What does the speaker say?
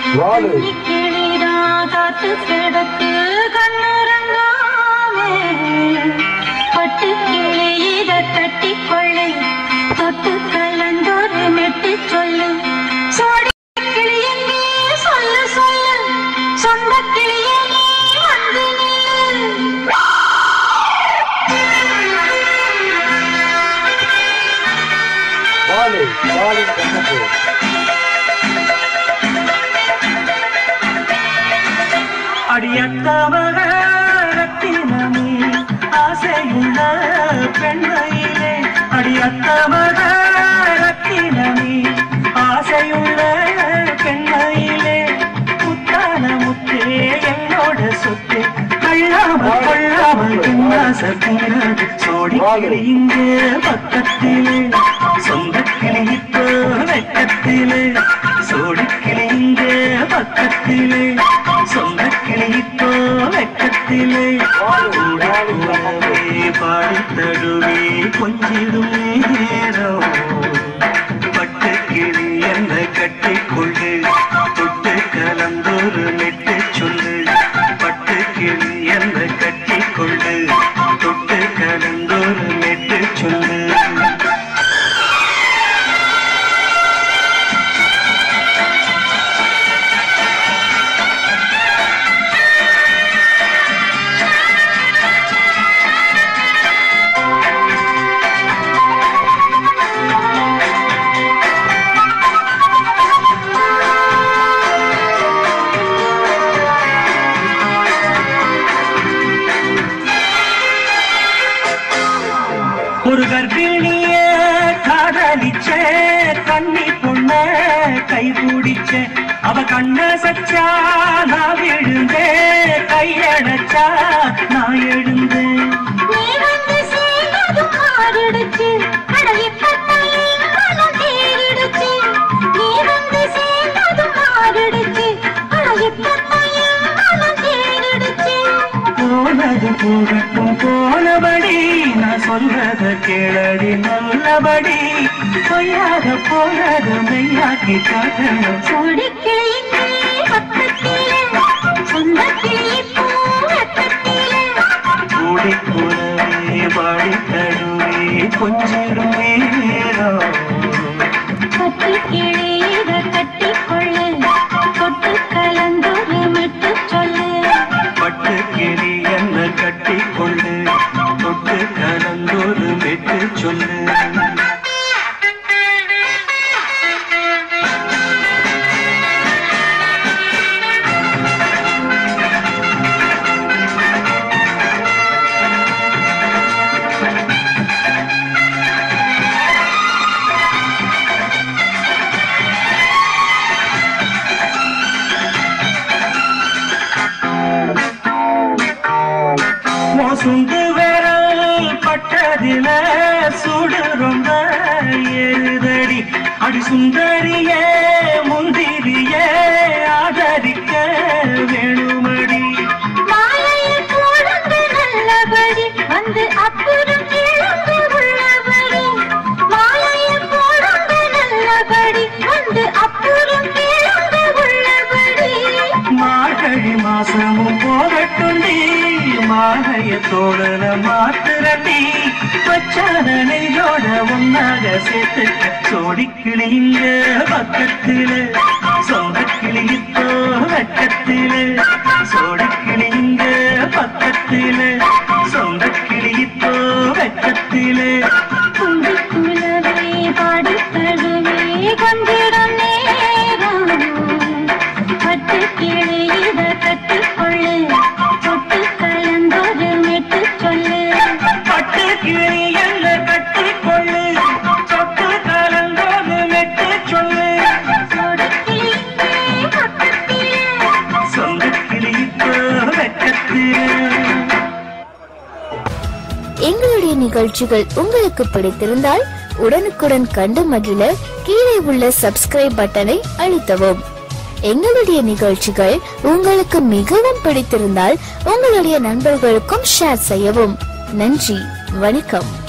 வாழு கிளிதான் காத்து கிடக்கு கண்ணுறங்காமே பட்டு கிளி இத கட்டி கொள்ளு தொட்டு கலந்தொரு மெட்டு சொல்லு சோடி கிளி எங்கே சொல்லு சொல்லு சொந்த கிளியே நீ வந்து நில்லு வாழு வாழு கண்ணப்பு அடியத்தவக ரத்தினமே ஆசையுள்ள பெண்மையிலே அடியத்தவக ரத்தினமே ஆசையுள்ள பெண்மையிலே முத்தான முத்தே என்னோட சொத்து கள்ளாமல் கொள்ளாமல் பின்னாச தீராது சோடி கிளி இங்கே பக்கத்திலே சொந்த கிளி இப்போ வெக்கத்திலே சோடி கிளி இங்கே பக்கத்திலே சொந்த கிளி இப்போ வெக்கத்திலே கூடவே பாடி தழுவி கொஞ்சிடும் நேரம் பட்டு கிளி என்ன கட்டிக்கொள்ளு தொட்டு கலந்தொரு மெட்டு சொல்லு பட்டு கிளி என்ன கட்டிக்கொள்ளு தொட்டு கலந்தொரு மெட்டு சொல்லு ஒரு கர்ப்பிணிய காதலிச்ச கண்ணி பொண்ண கை பிடிச்ச அவ கண்ண சச்சா நான் விழுந்தே கையடைச்சா நான் எழுந்தேன் நீ வந்து சேர்ந்ததும் மாறிடுச்சு அட இப்பத்தான் என் மனம் தேறிடுச்சு நீ வந்து சேர்ந்ததும் மாறிடுச்சு அட இப்பத்தான் என் மனம் தேறிடுச்சு போனது போகட்டும் போனபடி நான் சொல்றத கேளடி நல்லபடி பொய்யாக போனது மெய்யாக்கி காட்டணும் சோடிக்கிளியே பக்கத்திலே சொந்த கிளி பூ ரத்தத்திலே கூடி கூடவே பாடி தழுவி கொஞ்சிடும் நேரம் பட்டு கிளி இத கட்டிக்கொள்ளு தொட்டு கலந்தொரு மெட்டு சொல்லு பட்டு கிளி என்ன கட்டிக்கொள்ளு தொட்டு கலந்தொரு மெட்டு சொல்லு மோசுண்டு விரல் பட்டதில சுடு ரொம்ப ஏறுதடி அடி சுந்தரியே முந்திரியே ஆதரிக்க வேணுமடி மாலையில் போடுந்து நல்லபடி வந்து அப்புறம் கிளம்பு உள்ளபடி மாலையில் போடுந்து நல்லபடி வந்து அப்புறம் கிளம்பு உள்ளபடி மார்கழி மாசமும் போகட்டுண்டி மாலைய தோழல மாத்துரண்டி பச்சான நெஞ்சோட ஒன்னாக சேர்த்து சோடி கிளிங்க பக்கத்துல சொந்த கிளி இப்போ வெக்கத்துல சோடி கிளிங்க பக்கத்துல சொந்த கிளி இப்போ வெக்கத்துல கும்பிக்குலவே பாடி தழுவே கொண்டிடும் நேரம் பட்டு கிளி இத கட்டிக்கொள்ளு தொட்டு கலந்தொரு மெட்டு சொல்லு பட்டு கிளி என்ன கட்டிக்கொள்ளு சொட்டு கலந்தோடு மெட்டு சொல்லு சொடுக்கிளியே பக்கத்திலே சொந்த கிளி இப்போ வெக்கத்திலே எங்களுடைய நிகழ்ச்சிகள் உங்களுக்கு பிடித்திருந்தால் உடனுக்குடன் கண்டு மகிழ கீழே உள்ள சப்ஸ்கிரைப் பட்டனை அழுத்தவும் எங்களுடைய நிகழ்ச்சிகள் உங்களுக்கு மிகவும் பிடித்திருந்தால் உங்களுடைய நண்பர்களுக்கும் ஷேர் செய்யவும் நன்றி வணக்கம்